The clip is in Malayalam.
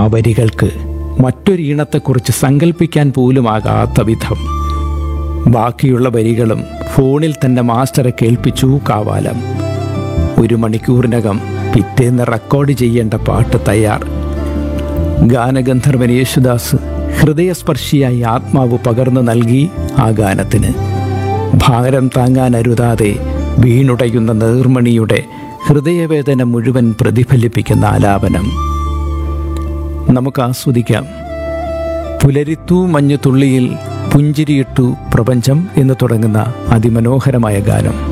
വരികൾക്ക് മറ്റൊരു ഈണത്തെക്കുറിച്ച് സങ്കല്പിക്കാൻ പോലുമാകാത്ത വിധം ബാക്കിയുള്ള വരികളും ഫോണിൽ തന്നെ മാസ്റ്ററെ കേൾപ്പിച്ചു കാവാലം ഒരു മണിക്കൂറിനകം പിറ്റേന്ന് റെക്കോർഡ് ചെയ്യേണ്ട പാട്ട് തയ്യാർ ഗാനഗന്ധർവൻ യേശുദാസ് ഹൃദയസ്പർശിയായി ആത്മാവ് പകർന്നു നൽകി ആ ഗാനത്തിന് ഭാരം താങ്ങാനരുതാതെ വീണുടയുന്ന നേർമണിയുടെ ഹൃദയവേദന മുഴുവൻ പ്രതിഫലിപ്പിക്കുന്ന ആലാപനം നമുക്ക് ആസ്വദിക്കാം പുലരിത്തു മഞ്ഞുതുള്ളിയിൽ പുഞ്ചിരിയിട്ടു പ്രപഞ്ചം എന്ന് തുടങ്ങുന്ന അതിമനോഹരമായ ഗാനം